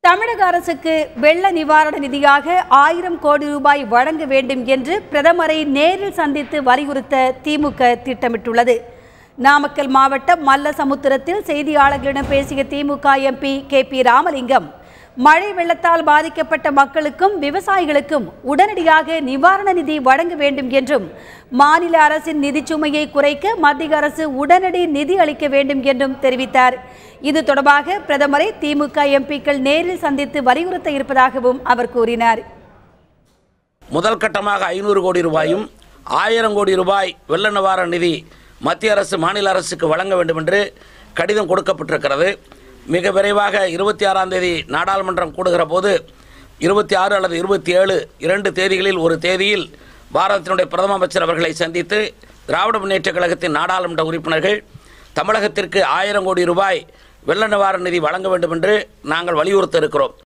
தமிழக அரசுக்கு வெள்ள நிவாரண நிதியாக ஆயிரம் கோடி ரூபாய் வழங்க வேண்டும் என்று பிரதமரை நேரில் சந்தித்து வலியுறுத்த திமுக திட்டமிட்டுள்ளது நாமக்கல் மாவட்டம் மல்லசமுத்திரத்தில் செய்தியாளர்களிடம் பேசிய DMK MP K P Ramalingam மழை வெள்ளத்தால் பாதிக்கப்பட்ட மக்களுக்கும் விவசாயிகளுக்கும் உடனடியாக நிவாரண நிதி வழங்க வேண்டும் என்றும் மாநில அரசின் நிதிச் சுமையை குறைக்க மத்திய அரசு உடனடி நிதி அளிக்க வேண்டும் என்றும் தெரிவித்தார் இது தொடர்பாக பிரதமரை திமுக எம்பிக்கள் நேரில் சந்தித்து வலியுறுத்த இருப்பதாகவும் அவர் கூறினார் முதல் கட்டமாக ஐநூறு கோடி ரூபாயும் ஆயிரம் கோடி ரூபாய் வெள்ள நிவாரண நிதி மத்திய அரசு மாநில அரசுக்கு வழங்க வேண்டும் என்று கடிதம் கொடுக்கப்பட்டிருக்கிறது மிக விரைவாக இருபத்தி ஆறாம் தேதி நாடாளுமன்றம் கூடுகிற போது இருபத்தி ஆறு அல்லது இருபத்தி ஏழு இரண்டு தேதிகளில் ஒரு தேதியில் பாரதத்தினுடைய பிரதம அமைச்சர் அவர்களை சந்தித்து திராவிட முன்னேற்றக் கழகத்தின் நாடாளுமன்ற உறுப்பினர்கள் தமிழகத்திற்கு ஆயிரம் கோடி ரூபாய் வெள்ள நிவாரண நிதி வழங்க வேண்டும் என்று நாங்கள் வலியுறுத்த இருக்கிறோம்